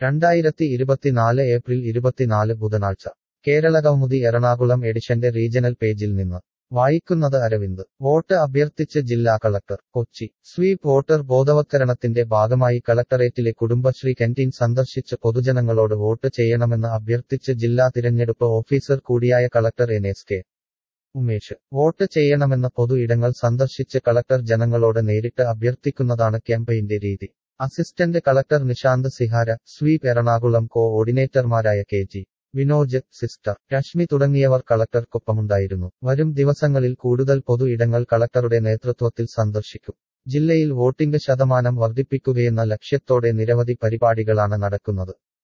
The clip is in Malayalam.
രണ്ടായിരത്തി ഇരുപത്തിനാല് ഏപ്രിൽ ഇരുപത്തിനാല് ബുധനാഴ്ച കേരള കൗമുദി എറണാകുളം എഡിഷന്റെ റീജണൽ പേജിൽ നിന്ന് വായിക്കുന്നത് അരവിന്ദ് വോട്ട് അഭ്യർത്ഥിച്ച് ജില്ലാ കളക്ടർ കൊച്ചി സ്വീപ് വോട്ടർ ബോധവത്കരണത്തിന്റെ ഭാഗമായി കളക്ടറേറ്റിലെ കുടുംബശ്രീ കന്റീൻ സന്ദർശിച്ച് പൊതുജനങ്ങളോട് വോട്ട് ചെയ്യണമെന്ന് അഭ്യർത്ഥിച്ച് ജില്ലാ തിരഞ്ഞെടുപ്പ് ഓഫീസർ കൂടിയായ collector N S K Umesh vote ചെയ്യണമെന്ന് പൊതു ഇടങ്ങൾ സന്ദർശിച്ച് കളക്ടർ ജനങ്ങളോട് നേരിട്ട് അഭ്യർത്ഥിക്കുന്നതാണ് ക്യാമ്പയിന്റെ രീതി assistant collector Nishanth Sihara sweep Ernakulam കോ ഓർഡിനേറ്റർമാരായ K G Vinoj sister Reshmi തുടങ്ങിയവർ കളക്ടർക്കൊപ്പമുണ്ടായിരുന്നു വരും ദിവസങ്ങളിൽ കൂടുതൽ പൊതു ഇടങ്ങൾ കളക്ടറുടെ നേതൃത്വത്തിൽ സന്ദർശിക്കും ജില്ലയിൽ വോട്ടിംഗ് ശതമാനം വർദ്ധിപ്പിക്കുകയെന്ന ലക്ഷ്യത്തോടെ നിരവധി പരിപാടികളാണ് നടക്കുന്നത്